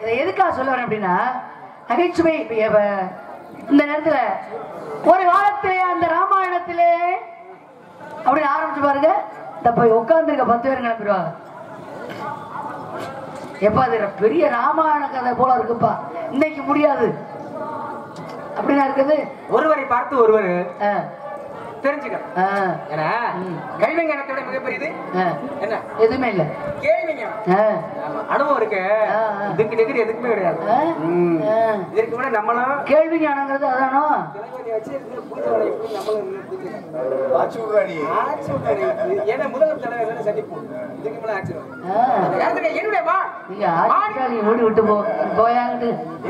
இதை எதுக்காக சொல்ல வரேன் அப்படின்னா நகைச்சுவை இப்ப எவ- இந்த நேரத்துல ஒரு காலத்திலே அந்த ராமாயணத்திலே அப்படின்னு ஆரம்பிச்சு பாருங்க இந்த போய் உட்காந்துருக்க பத்து பேர் கிளம்பிடுவாங்க எப்பா அது பெரிய ராமாயண கதை போல இருக்குப்பா இன்னைக்கு முடியாது அப்படின்னா இருக்குது ஒருவரை பார்த்து ஒருவர் ஆ, தெரிஞ்சுக்கணும் ஆ, ஏன்னா ம். கைவிஞானத்தோட மிகப்பெரியது ஆ. என்ன எதுவுமே இல்லை கேள்விஞானம் ஆ, ஆமா, அனுபவம் இருக்கு ஆ, ஆ. இதுக்கு நிகர் எதுக்குமே கிடையாது ஆ, ம். ஆ. இதற்கு முன்னாடி நம்மளும் கேள்வி ஞானங்கிறது அதானோ திலகவதி வச்சு இருந்து பூஜை வேலையை எப்படி நம்மளும் இருந்து பூஜை ஆட்சி விடுறாடி. ஆட்சி விட்டாரு. ஏன்னா முதல் தடவை வேலை சந்திப்போம் இதுக்கு மேல ஆட்சி வரும். ஆ. அந்த நேரத்துல என்னுடைய மா நீங்க ஆட்சிக்காரி ஓடி விட்டு போ போயாங்கிட்டு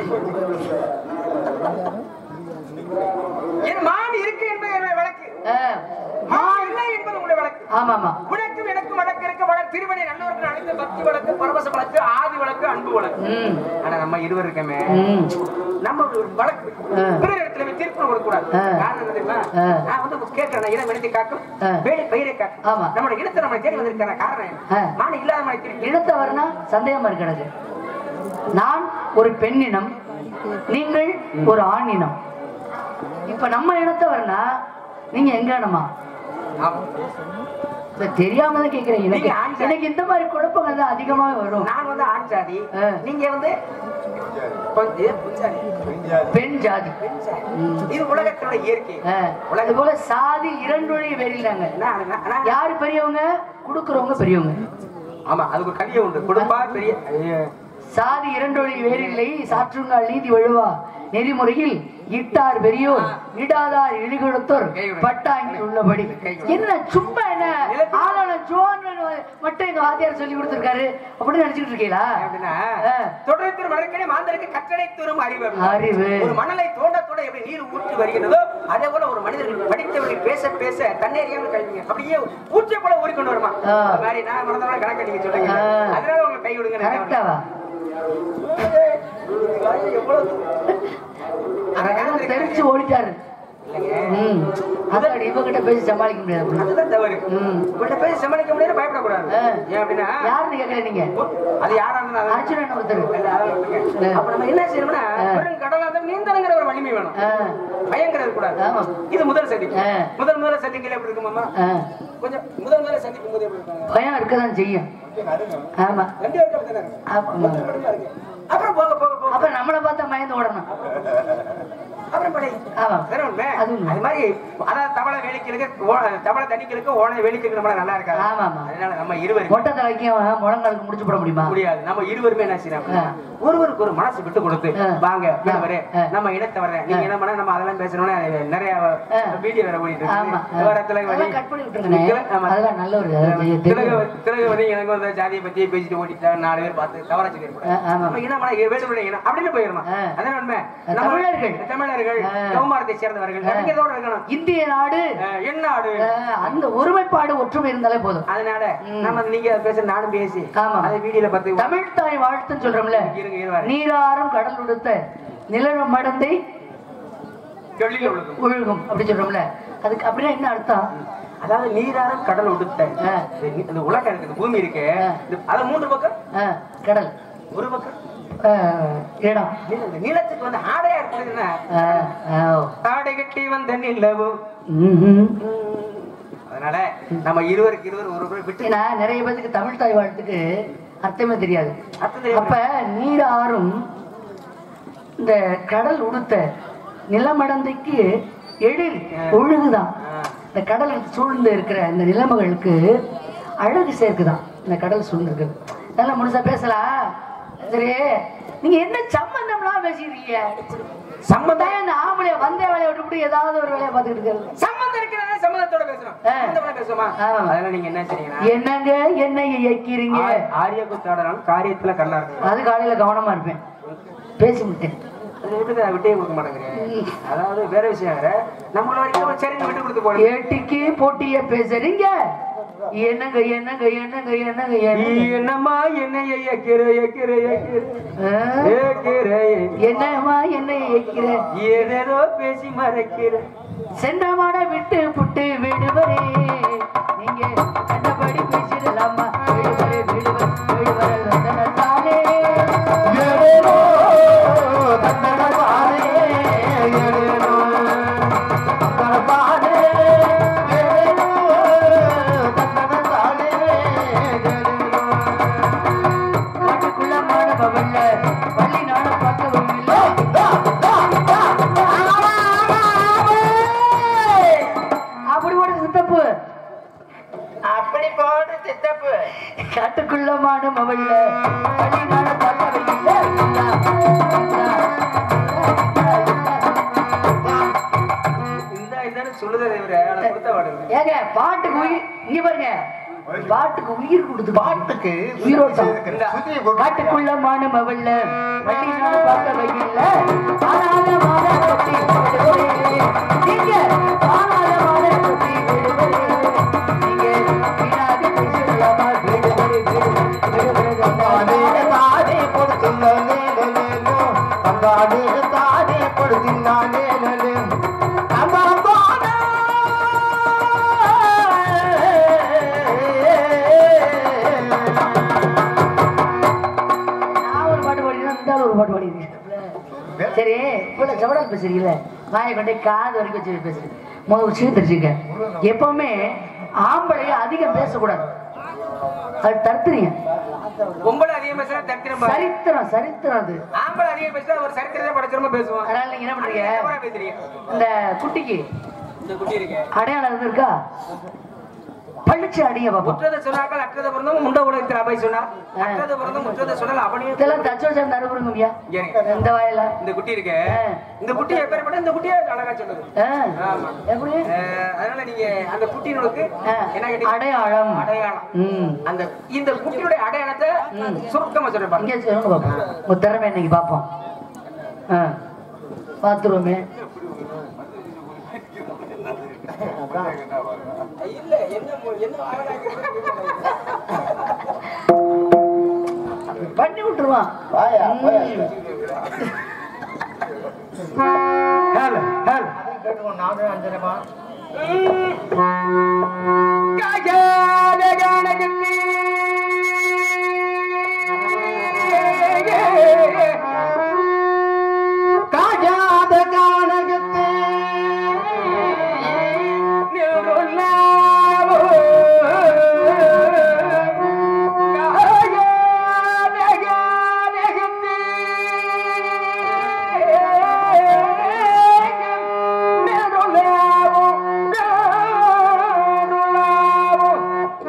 என் மான் இருக்கு என்பது என்னுடைய வழக்கு ஆ, மா இல்லை என்பது உங்களுடைய வழக்கு ஆமாமா உனக்கும் எனக்கும் வழக்கு இருக்க வழக்கு திருமணி நல்லவர்கள் அழைத்த பக்தி வழக்கு பரவச வழக்கு ஆதி வழக்கு அன்பு வழக்கு ம் ஆனா நம்ம இருவர் இருக்கமே ம் நம்ம ஒரு வழக்கு ஆ. பிறர் இடத்துல போய் தீர்ப்பு கொடுக்கூடாது ஆ. காரணம் என்ன தெரியுமா ஆ. நான் வந்து கேட்கிறேன் இனம் இனத்தை காக்கும் ஆ. வேலை பயிரை காக்கும் ஆமா. நம்மளோட இனத்தை நம்ம தேடி வந்திருக்கிற காரணம் ஆ. என்ன மான் இல்லாத மாதிரி திருப்பி இனத்தவர்னா சந்தேகமா இருக்கு எனக்கு நான் ஒரு பெண்ணினம் நீங்கள் ஒரு ஆணினம் இப்ப நம்ம இனத்தவர்னா நீங்க எங்க இனமா ஆமா. இத தெரியாம தான் கேக்குறேன் எனக்கு நீங்க ஆண் ஜாதி. எனக்கு இந்த மாதிரி குழப்பங்கள் தான் அதிகமாவே வரும் நான் வந்து ஆண் ஜாதி ஆ. நீங்க வந்து கொஞ்சம் புஞ்சாதி. பெண்ஜாதி. பெண் ஜாதி பெண் ஜாதி. ம். இது உலகத்தோட இயற்கை ஆ, அது போல சாதி இரண்டொழி வெறியிலாங்க நான் நான்- நான்- யாரு பெரியவங்க குடுக்குறவங்க பெரியவங்க ஆமா அதுக்கு ஒரு கலியை உண்டு கொடுப்பா பெரிய ஐயோ. சாதி இரண்டொழி வேறில்லை சாற்றுங்கால் நீதி வழுவா நெறிமுறையில் இட்டார் பெரியோர் இடாதார் இழிகொடுத்தோர் பட்டாங்கி உள்ளபடி என்ன சும்மா என்ன ஆளான ஜோன்னு மட்டும் எங்க வாத்தியார் சொல்லி கொடுத்திருக்காரு அப்படின்னு நினைச்சிட்டு இருக்கீங்களா அப்படின்னா ஆ. தொடர்ந்து மறக்கனே மாந்தருக்கு கட்டளை தரும் அறிவு அறிவு. ஒரு மணலை தோண்ட தோண்ட எப்படி நீர் ஊற்றி வருகிறதோ அதே போல ஒரு மனிதர்கள் படித்தவர்கள் பேச பேச தன்னேறியாமல் கல்விங்க அப்படியே ஊற்றிய போல ஊறிக்கொண்டு வருமா ஆ. அது மாதிரி நான் மறந்தவங்க கணக்க நீங்க சொல்றீங்க ஆ. அதனால உங்களுக்கு கை விடுங்க கரெக்டாவா தெரிச்சு ஓடிட்டாரு ம் அதான் இவகிட்ட பேசி சமாளிக்க முடியாது அப்படின்னா. அதுதான் தவறு ம் உங்கள்கிட்ட பேசி சமாளிக்க முடியாது பயப்படக்கூடாது ஆ. ஏன் அப்படின்னா யாருன்னு கேட்கல நீங்க அது யாரா இருந்தாலும் அது- அர்ஜுனன் ஒருத்தர் இல்ல, அதெல்லாம் விட்டுருங்க. அப்ப நம்ம என்ன செய்யணும்னா ஆ. வெறும் கடலா இருந்தா நீந்தணுங்கிற ஒரு வலிமை வேணும் ஆ, பயங்கிறது கூடாது ஆமா. இது முதல் சந்திப்பு ஆ. முதல் முதல்ல சந்திக்கல எப்படி இருக்கும் மாமா ஆ. கொஞ்சம் முதல் முதல்ல சந்திக்கும் போது எப்படி இருக்காங்க பயம் இருக்கதான் செய்யும் ஆமா ரெண்டு பேருக்கு அப்படித்தானே இருக்கும். ஆமா. அப்படிதான் இருக்கு. அப்புறம் போக போக போக அப்ப நம்மள பார்த்தா பயந்து ஓடணும் அப்புறம் படை ஆமா வேற உண்மை அது உண்மை. அது மாதிரி அதாவது தவளை வேலிக்கிறதுக்கு ஓ- தவளை தண்ணிக்கிறதுக்கு ஓனை வேலிக்கிறதுக்கு நம்மள நல்லா இருக்காது ஆமா, ஆமா. அதனால நம்ம இருவரும் மொட்டை தலைக்கும் முழங்காலுக்கு முடிச்சு போட முடியுமா முடியாது நம்ம இருவருமே என்ன செய்யணும் ஆ. ஒருவருக்கு ஒரு மனசு விட்டு கொடுத்து ஆ. வாங்க வீணவரே ஆ. நம்ம இனத்தை வர்ற நீங்க என்ன பண்ண நம்ம அதெல்லாம் பேசணும்னா நிறைய ஆ. வீடியோ வேற ஓடிட்டு ஆமா இருக்கு விவரத்துல அதெல்லாம் கட் பண்ணி விட்டுருங்கண்ணே ஆமா. அதெல்லாம் நல்ல ஒரு அதெல்லாம் செய்ய தெரியும். திலகவதி எனக்கு வந்து ஜாதியை பத்தி பேசிட்டு ஓடிட்டா நாலு பேர் பார்த்து தவறா சொல்லிருக்கூடாது ஆ, ஆமா. நம்ம இனம் வேணும் வேண்டுமுறை இனம் அப்படின்னு போயிடணும் ஆ. அதான் உண்மை ஆ, நம்ம- தமிழர்கள். தமிழர்கள் ஆ. கௌமாரத்தை சேர்ந்தவர்கள் ஆ. அப்படிங்கிறதோட இருக்கணும் இந்திய நாடு ஆ, என்னாடு அஹ், அந்த ஒருமைப்பாடு ஒற்றுமை இருந்தாலே போதும் அதனால ம். நம்ம நீங்க பேச நானும் பேசி ஆமா. அதை வீடியோல பார்த்து தமிழ் தாய் வாழ்த்துன்னு சொல்றோம்ல இருங்க இருவாரு நீராறும் கடல் உடுத்த நிழல் மடந்தை டெல்லியில உள்ளது ஒழுகும் அப்படி சொல்றோம்ல அதுக்கு அப்படின்னா என்ன அர்த்தம் அதாவது நீராறும் கடல் உடுத்த ஆ. இந்த நீ- இந்த உலகம் இருக்கு இந்த பூமி இருக்கு ஆ. இது- அது மூன்று பக்கம் அஹ், கடல் ஒரு பக்கம் அஹ், இடம் நீ- இந்த நீளத்துக்கு வந்து ஆடையா இருக்குதுன்னா அஹ், அஹ், ஆடை கட்டி வந்த நிலவு ம்ஹும். அதனால நம்ம இருவருக்கு இருவர் ஒரு ஒரு விட்டு ஏன்னா நிறைய பேருக்கு தமிழ் தாய் வாழ்த்துக்கு அர்த்தமே தெரியாது அர்த்தம் தெரியாது. அப்ப நீர் ஆறும் இந்த கடல் உடுத்த நிலமடந்தைக்கு எழில் ஒழுகுதான் ஆ. இந்த கடல் சூழ்ந்து இருக்கிற இந்த நிலைமைகளுக்கு அழகு சேர்க்குதான் இந்த கடல் சூழ்ந்து இருக்குது நல்லா முழுசா பேசலாம் சரி நீங்க என்ன சம்பந்தம்லாம் பேசிக்கிறீங்க சம்பந்தம் இந்த ஆம்பளைய வந்த வேலையை விட்டுவிட்டு ஏதாவது ஒரு வேலையை பார்த்துக்கிட்டு இருக்கிறது சம்பந்தம் இருக்கிறதா சம்பந்தத்தோட பேசணும் ஆ. சம்பந்தமா பேசுமா ஆமா. அதனால நீங்க என்ன செய்றீங்கன்னா என்னங்க என்ன இயக்கிறீங்க ஆ- ஆரிய குத்தாடலாம் காரியத்துல கண்ணா இருக்கு அது காலையில கவனமா இருப்பேன் பேசி விட்டேன் அது எப்படி தான் விட்டே கொடுக்க மாட்டேங்கிறேன் அதாவது வேற விஷயம் வேற நம்மள வரைக்கும் சரி விட்டு கொடுத்து போடுங்க ஏட்டிக்கு போட்டிய பேசுறீங்க என்னங்க என்னங்க என்னங்க என்னங்க என்னங்க என்னம்மா என்னைய ஏக்கிற ஏக்கிற ஏக்கிற ஆ? ஏக்கிற என்னம்மா என்ன இயக்கிற ஏதேதோ பேசி மறைக்கிற சென்றமான விட்டு புட்டு விடுவரே நீங்க கண்டபடி பேசிடலாமா விடுவரே விடுவர் விடுவர் வந்தனத்தானே ஏலேலோ தந்தனதானே ஏலேலோ தந்தனதானே ஏலேலோ தந்தனதானே ஏலேலோ காட்டுக்குள்ள மாணவல்ல பள்ளி நானும் பார்க்கவும் இல்லை அப்படி ஒரு சித்தப்பு அப்படி போடு சித்தப்பு காட்டுக்குள்ள மானும் அவள்ல பள்ளி நானும் பார்க்கவும் இல்லை இந்த இதானே சொல்லுதே தவிர ஆனா கொடுத்த பாடுங்க ஏங்க பாட்டுக்கு உயிர் இங்க பாருங்க பாட்டுக்கு உயிர் கொடுத்து பாட்டுக்கு உயிரோட்டம் சுத்தி போட்டு காட்டுக்குள்ள மானும் அவள்ல பள்ளி நானும் பார்க்க வைக்கல ஆனால மாத கொத்தி விடுவரே. நீங்க ஆனால மாத கொத்தி விடுவரே. நீங்க வீணாக பேசலாமா விடுவரே, விடுவரே, விடுவரே. தானே தானே கொடுத்துள்ளே லேலேலோ தந்தானே தானே கொடுத்தினானே லேலே தந்தானே நான் ஒரு பாட்டு பாடினா இந்த ஆளு ஒரு பாட்டு பாடிருக்கேன் சரி இவ்வளவு ஜவடால் பேசுறீங்கல்ல வாயை கொண்டே காது வரைக்கும் வச்சு பேசுறேன் முதல் விஷயம் தெரிஞ்சுக்க எப்பவுமே ஆம்பளைய அதிகம் பேசக்கூடாது அது தடுத்துறீங்க பொம்பளை அதிகம் பேசுறா தத்திரம் பாரு. சரித்திரம் சரித்திரம் அது ஆம்பளை அதிகம் பேசுறா ஒரு சரித்திரத்தை படைச்சிரமா பேசுவான் அதனால நீங்க என்ன பண்றீங்க எவ்வளவு பேசுறீங்க இந்த குட்டிக்கு இந்த குட்டி இருக்கு அடையாளம் எதுவும் இருக்கா பழிச்சு அடிங்க பாப்போம் முற்றத சொன்னாக்கள் அற்றத பிறந்தும் முண்ட உலகத்தில் அபை சொன்னா அற்றத பிறந்தும் முற்றத சொன்னால் அவனையும் இதெல்லாம் தச்சோ சேர்ந்து அனுப்புறீங்க இங்க இருங்க. இந்த வாயில இந்த குட்டி இருக்கு ஆ. இந்த குட்டி எப்பேற்பட்ட இந்த குட்டியே அழகா சொல்லுது ஆ, ஆமா. எப்படி அஹ், அதனால நீங்க அந்த குட்டியினுக்கு ஆ, என்ன கேட்டீங்க அடையாளம் அடையாளம் ம் அந்த இந்த குட்டியுடைய அடையாளத்தை சுருக்கமா சொல்றேன் பாருங்க. இங்கே சொல்லுங்க பாப்போம் உங்க திறமை இன்னைக்கு பார்ப்போம் ஆ பார்த்துருவோமே இல்ல என்ன மொ- என்ன அழகா பண்ணி விட்டுருவான் வாயா போயா ஹேல் ஹேல் கேட்டுக்கோ நானும் அஞ்சனமா காஜால கானகத்தி காஜாத கானகத்தே நிருல்லாவோ காஜால கானகத்தி நிருல்லாவோ நிருல்லாவோ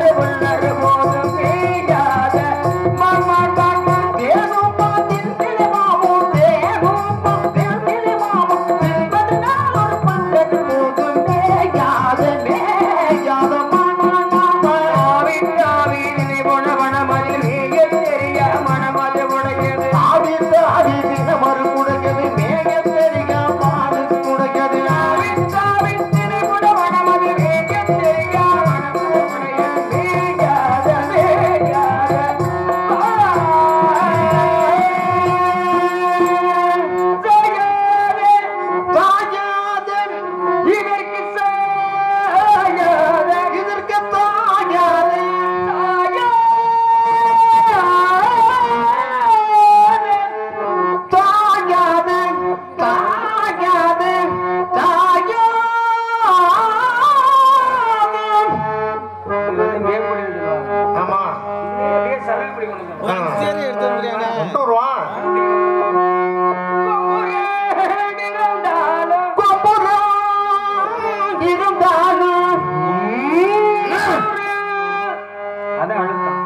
ஆமா கொண்டு வருவான் இருந்தாலும் அதான் அழுத்தம்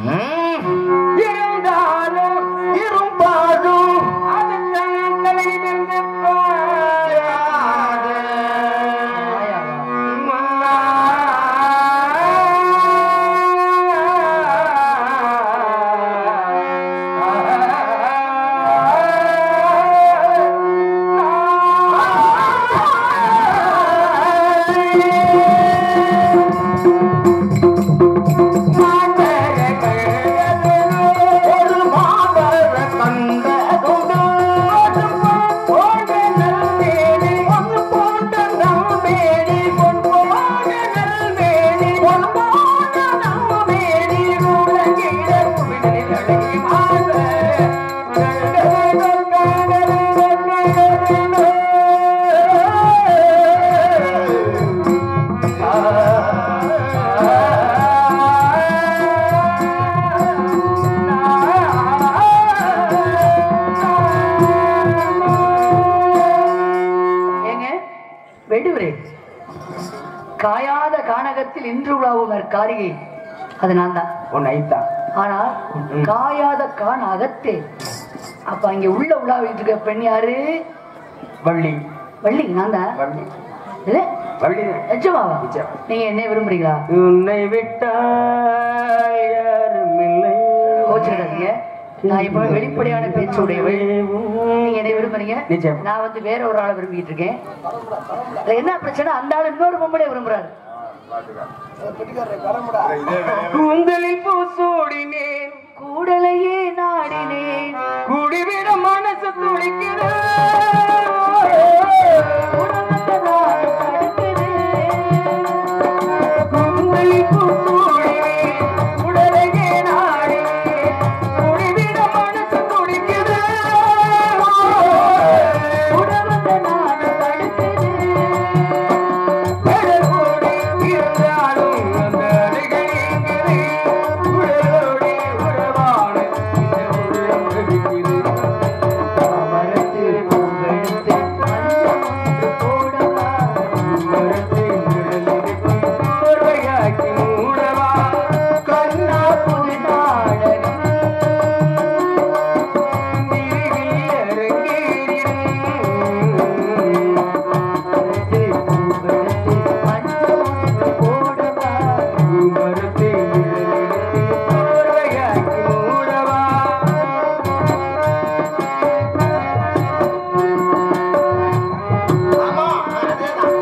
இருந்தாலும் இருப்பாலும் அதுதான் தலையிலிருந்து பாயாது. ஒரு மாதர கண்ட கொண்டு ஒன்று போன்ற நம்பேடி பொன் போன்ற நல்வேடி பொன் போன்ற நம்பேடி உலகிட உமிழ்நிலை அழகி ஏங்க வெடுவரே காயாத கானகத்தில் இன்று உலாவும் காரிகை அது நான் தான் உன் ஐத்தா ஆனால் காயாத கான் அகத்தே அப்ப அங்க உள்ள உலாவிட்டு இருக்க பெண் யாரு வள்ளி வள்ளி நான் தான் வள்ளி இது வள்ளி நிஜமாவா நிஜம். நீங்க என்ன விரும்புறீங்களா உன்னை விட்டால் யாரும் இல்லை கோச்சுக்கிடாதீங்க நான் இப்போ வெளிப்படையான பேச்சு உடையவள் நீங்க என்ன விரும்புறீங்க நிஜம். நான் வந்து வேற ஒரு ஆளை விரும்பிட்டு இருக்கேன் அதுல என்ன பிரச்சனை அந்த ஆள் இன்னொரு பொம்பளை விரும்புறாரு கூந்தலில் பூசூடினேன் கூடலையே நாடினேன் குடிவிட மனசு துடிக்குது உணவந்ததால் தடுக்குது. கூந்தலில் பூசூடினேன் உடலையே நாடி குடிவிட மனசு துடிக்குது உணவந்ததால் தடுக்குது. கடலோடி இருந்தாலும் அந்த அலைகள் எங்குது உடலோடி உறவான இந்த உள்ளம் வெடிக்குது மரத்தில் பூவெடுத்து மஞ்சள் ஒன்று போடவா? மரத்தில் நிழலிருக்கும் போர்வையாக்கி மூடவா கண்ணா புது நாடகம் நிறுவில் அரங்கேறிடும் மரத்தில் பூவெடுத்து மஞ்சள் ஒன்று போடவா? மரத்தில் நிழலிருக்கும் போர்வையாக்கி மூடவா ஆமா அதேதான்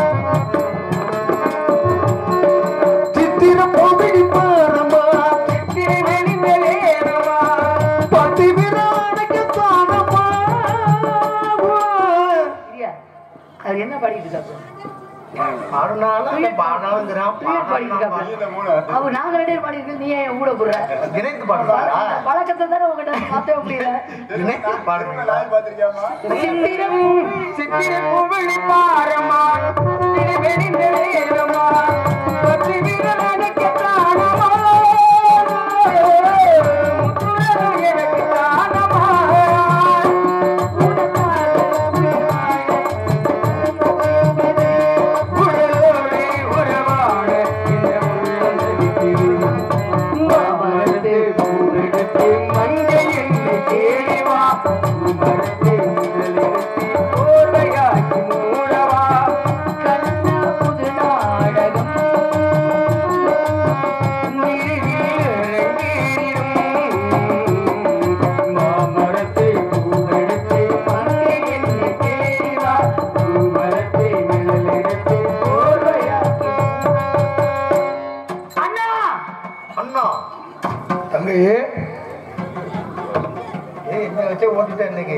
சித்திர பொபிடி பாரமா திருவெளி மேலேறவா பதி விரானுக்கு தானமா இல்லையா? அவர் என்ன பாடிட்டு இருக்காரு பாடுனாலும் அந்த பாடாளுங்கிறான் டூயட் பாடிட்டு இருக்காரு அவர் நாங்க ரெண்டு பேரும் பாடிட்டு நீ ஏன் ஊட போடுற இணைத்து பாடுறாரா பழக்கத்தை தானே உங்ககிட்ட மாத்தவே முடியல இணைத்து பாடுறீங்களா சித்திரம் சித்திர புகழி பாரமா திருவெளி மேலேறவா பத்து வீரனுக்கு தானமா முத்துரவு எனக்கு தானமா உடலோடு உறவாட இந்த உள்ளம் தவிக்கிறது அண்ணா தங்கை ஏய் என்ன வச்சே ஓட்டிட்டேன் இன்னைக்கு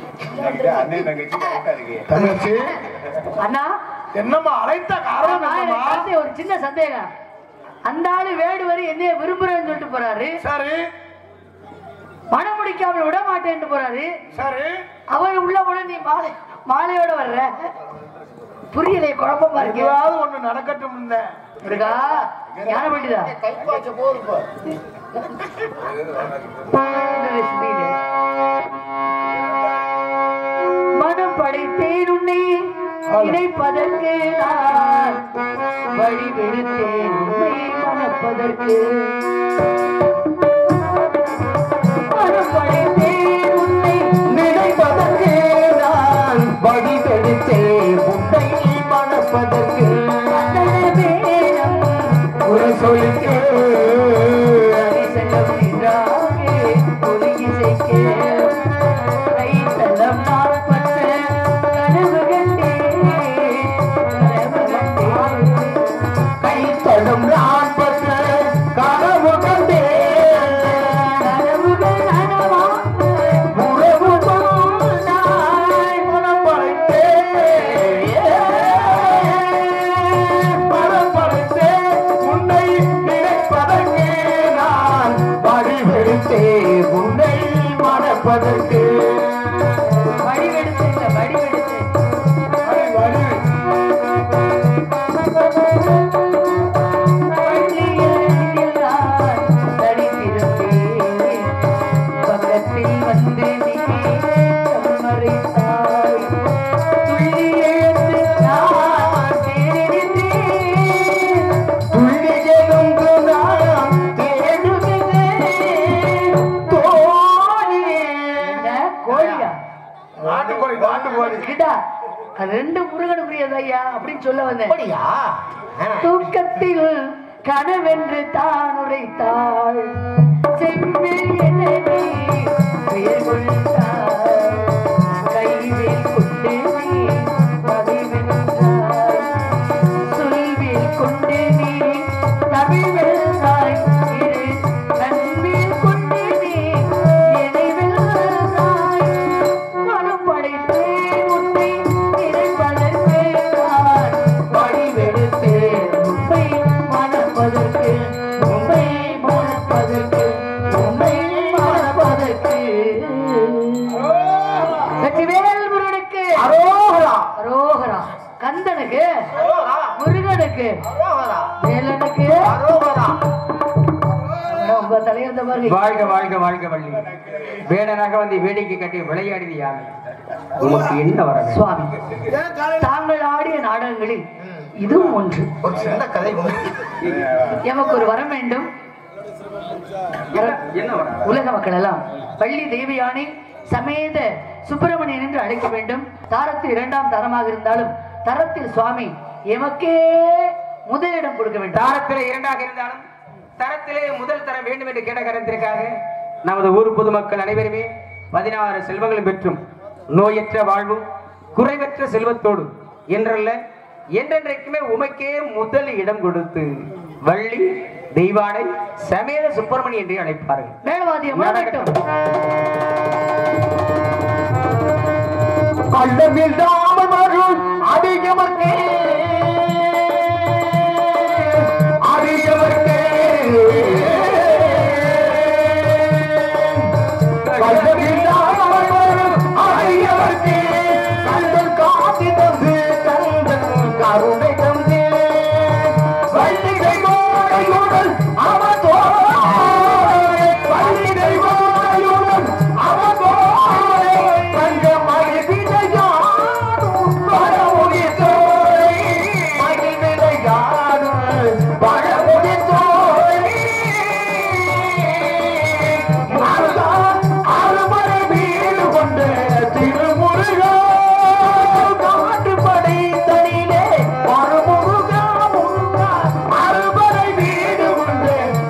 தங்கச்சி அண்ணா என்னம்மா அழைத்த காரணம் நான் என்னம்மா எனக்கு வந்து ஒரு சின்ன சந்தேகம் அந்த ஆளு வேடுவரி என்னைய விரும்புறேன்னு சொல்லிட்டு போறாரு சரி மனம் முடிக்காமல் விட மாட்டேன்ட்டு போறாரு சரி அவர் உள்ள போன நீ மாலை மாலையோட வர்ற புரியலையே குழப்பமா இருக்கு ஏதாவது ஒண்ணு நடக்கட்டும் இருந்தேன் இருக்கா ஞான பண்ணிதா கைப்பாச்ச போது இப்போ மனம் படைத்தேன் உன்னை இணைப்பதற்கு நான் வழி விடுத்தேன் உண்மை மணப்பதற்கு மனம் படைத்தேன் உன்னை நினைப்பதற்கு நான் வடிவெடுத்தே உன்னை மணப்பதற்கு மன்னன வேடம் ஒரு சொல்லிக்கே செல்லம் நின்றாகே ஒலி இசைக்க கைத்தலம் நாட்பட்ட கனவு கண்டேன் கனவு கண்டேன் கைத்தடம் நான் பெற்ற கனவு கண்டேன் கனவுகள் நனவாக உறவு கொண்டாய் மனம் படைத்தேன் மனம் படைத்தேன் உன்னை நினைப்பதற்கு நான் வடிவெடுத்தேன் உன்னை மணப்பதற்கு வடிவெடுத்து இல்ல வடிவெடுத்து வடி வடி பள்ளியில் நான் தனித்திருந்தேன் பக்கத்தில் வந்து நீ மறைத்தாய் துள்ளி எழுந்து நான் தேடினேன் துள்ளியெழுந்து நான் தேடுகிறேன் தோழியே. என்ன கோழியா நாட்டுக்கோழி நாட்டுக்கோழி கிட்டா அது ரெண்டு முருகனுக்குரியது ஐயா அப்படின்னு சொல்ல வந்தேன் அப்படியா ஆ. தூக்கத்தில் கனவென்று தான் உரைத்தாள் செம்மில் என்னை பெயர் கொண்டாய் கைவில் கொண்டு நீ தமிழ் வென்றாய் சொல்வில் கொண்டு நீ தமிழ் வென்றாய் இரு நன்பில் கொண்டு நீ என்னை வென்றாய் மனம் படைத்தேன் உன்னை நினைப்பதற்கு நான் வடிவெடுத்தேன் உண்மை மணப்பதற்கு உண்மை மணப்பதற்கு உண்மை மணப்பதற்கு வெற்றிவேல் முருகனுக்கு அரோகரா அரோகரா கந்தனுக்கு அரோகரா முருகனுக்கு அரோகரா வேலனுக்கு அரோகரா உங்க தலையிருந்த பாருங்க வாழ்க வாழ்க வாழ்க வள்ளி வேடனாக வந்து வேடிக்கை கட்டி விளையாடிது யானை உனக்கு என்ன வர வேண்டும்? சுவாமி தாங்கள் ஆடிய நாடகங்களில் இதுவும் ஒன்று ஒரு சின்ன கதை உண்டு. எமக்கு ஒரு வரம் வேண்டும் என்ன வர வேண்டும்? உலக மக்கள் எல்லாம் பள்ளி தேவியானை சமேத சுப்பிரமணியன் என்று அழைக்க வேண்டும் தாரத்தில் இரண்டாம் தரமாக இருந்தாலும் தரத்தில் சுவாமி எமக்கே முதலிடம் கொடுக்க வேண்டும் தாரத்திலே இரண்டாக இருந்தாலும் தரத்திலே முதல் தர வேண்டும் என்று கேட்ட காரணத்திற்காக நமது ஊர் பொதுமக்கள் அனைவருமே பதினாறு செல்வங்களும் பெற்றும் நோயற்ற வாழ்வும் குறைவற்ற செல்வத்தோடு என்றல்ல என்றென்றைக்குமே உமைக்கே முதல் இடம் கொடுத்து வள்ளி தெய்வானை சமேத சுப்பிரமணி என்று அழைப்பார்கள் மேலவாதியம் முழங்கட்டும் கள்ளமில்லாமல் வரும் அதிகமர்க்கே அதிகமர்க்கே கள்ளமில்லாமல் வரும் அதிகமர்க்கே கண்கள் காட்டி தந்து கண்கள் கருணை தந்து வள்ளிகை மோடையுடன் அவன் தோழே வள்ளிகை மோடையுடன் அவன் தோழே தங்க மகிழ்வினையாடும் பழமொழி தோழி மகிழ்வினையாடும் பழமொழி தோழி மருதா அறுபடை வீடு கொண்ட திருமுருகா காட்டு படைத்தனிலே மறுமுருகா முருகா அறுபடை வீடு கொண்ட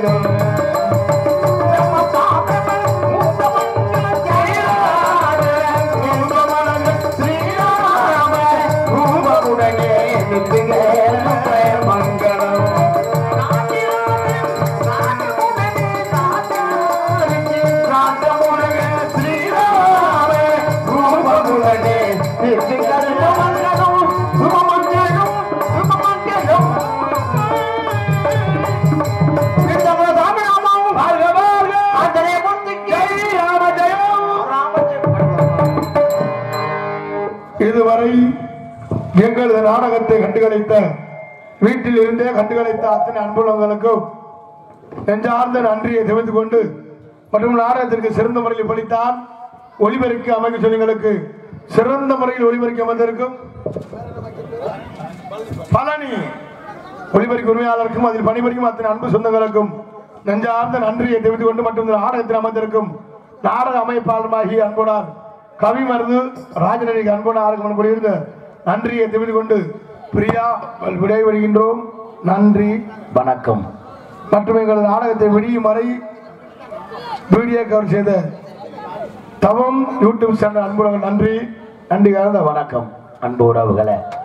இதுவரை எங்களது நாடகத்தை கண்டுகளித்த வீட்டில் இருந்தே கண்டுகளித்த அத்தனை அன்புள்ளவங்களுக்கும் நெஞ்சார்ந்த நன்றியை தெரிவித்துக் கொண்டு மற்றும் நாடகத்திற்கு சிறந்த முறையில் படித்தான் ஒளிபெருக்கி அமைக்க சொல்லிங்களுக்கு சிறந்த முறையில் ஒளிபெருக்கி அமர்ந்திருக்கும் பழனி ஒளிபெருக்கி உரிமையாளருக்கும் அதில் பணிபுரியும் அத்தனை அன்பு சொந்தங்களுக்கும் நெஞ்சார்ந்த நன்றியை தெரிவித்துக் கொண்டு மற்றும் இந்த நாடகத்தில் அமர்ந்திருக்கும் நாடக அமைப்பாளருமாகிய அன்புனார் கவி மருது ராஜநடிகை அன்புனாருக்கு கூடியிருந்த நன்றியை தெரிவித்துக் கொண்டு பிரியா விடைபெறுகின்றோம் நன்றி வணக்கம் மற்றும் எங்களது நாடகத்தை விடியும் வரை வீடியோ கவர் செய்த தவம் யூடியூப் சேனல் அன்புடன் நன்றி நன்றி கலந்த வணக்கம் அன்பு உறவுகளை